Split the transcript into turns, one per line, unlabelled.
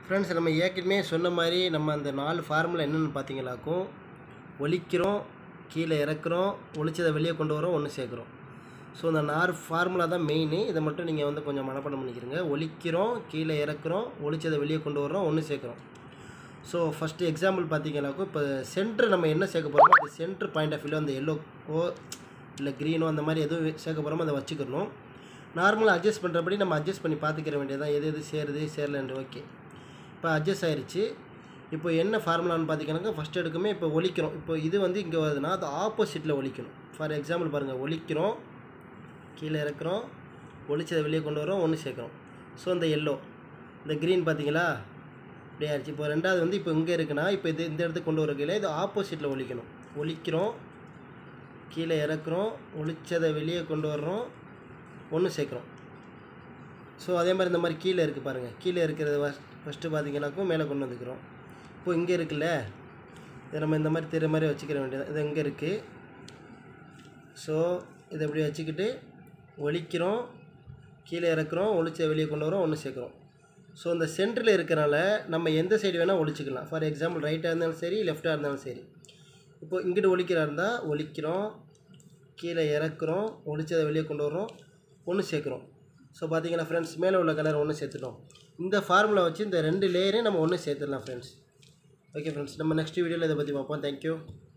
friends நம்ம ஏற்கனவே சொன்ன மாதிரி நம்ம அந்த நாலு ஃபார்முலா என்னென்னு பார்த்தீங்களாக்கும் ஒலிக்கிறோம் கீழே இறக்குறோம் ஒலிச்சதை வெளியே கொண்டு வரோம் ஒன்று சேர்க்குறோம் ஸோ இந்த நாலு ஃபார்முலா தான் மெயின் இதை மட்டும் நீங்கள் வந்து கொஞ்சம் மனப்பாடம் பண்ணிக்கிறீங்க ஒலிக்கிறோம் கீழே இறக்குறோம் ஒலிச்சதை வெளியே கொண்டு வரோம் ஒன்று சேர்க்குறோம் ஸோ ஃபஸ்ட்டு எக்ஸாம்பிள் பார்த்தீங்கன்னாக்கும் இப்போ சென்ட்ரு நம்ம என்ன சேர்க்க போகிறோமோ அந்த சென்ட்ரு பாயிண்ட் ஆஃப் வியூவில் அந்த எல்லோக்கோ இல்லை க்ரீனோ அந்த மாதிரி எதுவும் சேர்க்க போகிறோமோ அதை வச்சுக்கணும் நார்மலாக அட்ஜஸ்ட் பண்ணுறபடி நம்ம அட்ஜஸ்ட் பண்ணி பார்த்துக்கிற வேண்டியதான் எது எது சேருது சேரலன்று ஓகே இப்போ அட்ஜஸ்ட் ஆயிருச்சு இப்போ என்ன ஃபார்முலான்னு பார்த்தீங்கன்னாக்கா ஃபஸ்ட் எடுக்குமே இப்போ ஒலிக்கிறோம் இப்போ இது வந்து இங்கே வருதுன்னா அது ஆப்போசிட்டில் ஒலிக்கணும் ஃபார் எக்ஸாம்பிள் பாருங்கள் ஒலிக்கிறோம் கீழே இறக்குறோம் ஒலிச்சதை வெளியே கொண்டு வரோம் ஒன்று சேர்க்குறோம் ஸோ இந்த எல்லோ இந்த க்ரீன் பார்த்தீங்களா இப்படி ஆயிடுச்சு இப்போ ரெண்டாவது வந்து இப்போ இங்கே இருக்குன்னா இப்போ இது இந்த இடத்துக்கு கொண்டு வரக்கையில் இது ஆப்போசிட்டில் ஒலிக்கணும் ஒலிக்கிறோம் கீழே இறக்குறோம் ஒலிச்சதை வெளியே கொண்டு வர்றோம் ஒன்று சேர்க்குறோம் ஸோ அதே மாதிரி இந்த மாதிரி கீழே இருக்குது பாருங்கள் கீழே இருக்கிறத ஃபஸ்ட்டு பார்த்தீங்கன்னாக்கும் மேலே கொண்டு வந்துக்கிறோம் இப்போ இங்கே இருக்குல்ல இதை நம்ம இந்த மாதிரி தெரிய மாதிரி வச்சுக்கிற வேண்டியது இது இங்கே இருக்குது ஸோ இதை இப்படி வச்சுக்கிட்டு ஒலிக்கிறோம் கீழே இறக்குறோம் ஒளிச்ச வெளியே கொண்டு வரோம் ஒன்று சேர்க்குறோம் ஸோ இந்த சென்டரில் இருக்கிறனால நம்ம எந்த சைடு வேணால் ஒழிச்சிக்கலாம் ஃபார் எக்ஸாம்பிள் ரைட்டாக இருந்தாலும் சரி லெஃப்டாக இருந்தாலும் சரி இப்போ இங்கிட்டு ஒலிக்கிறா இருந்தால் ஒலிக்கிறோம் கீழே இறக்குறோம் ஒளிச்சதை வெளியே கொண்டு வரோம் ஒன்று சேர்க்குறோம் ஸோ பார்த்தீங்கன்னா ஃப்ரெண்ட்ஸ் மேலே உள்ள கலர் ஒன்று சேர்த்துட்டோம் இந்த ஃபார்முலா வச்சு இந்த ரெண்டு லேயரையும் நம்ம ஒன்று சேர்த்துடலாம் ஃப்ரெண்ட்ஸ் ஓகே ஃப்ரெண்ட்ஸ் நம்ம நெக்ஸ்ட் வீடியோவில் இதை பற்றி பார்ப்போம் தேங்க்யூ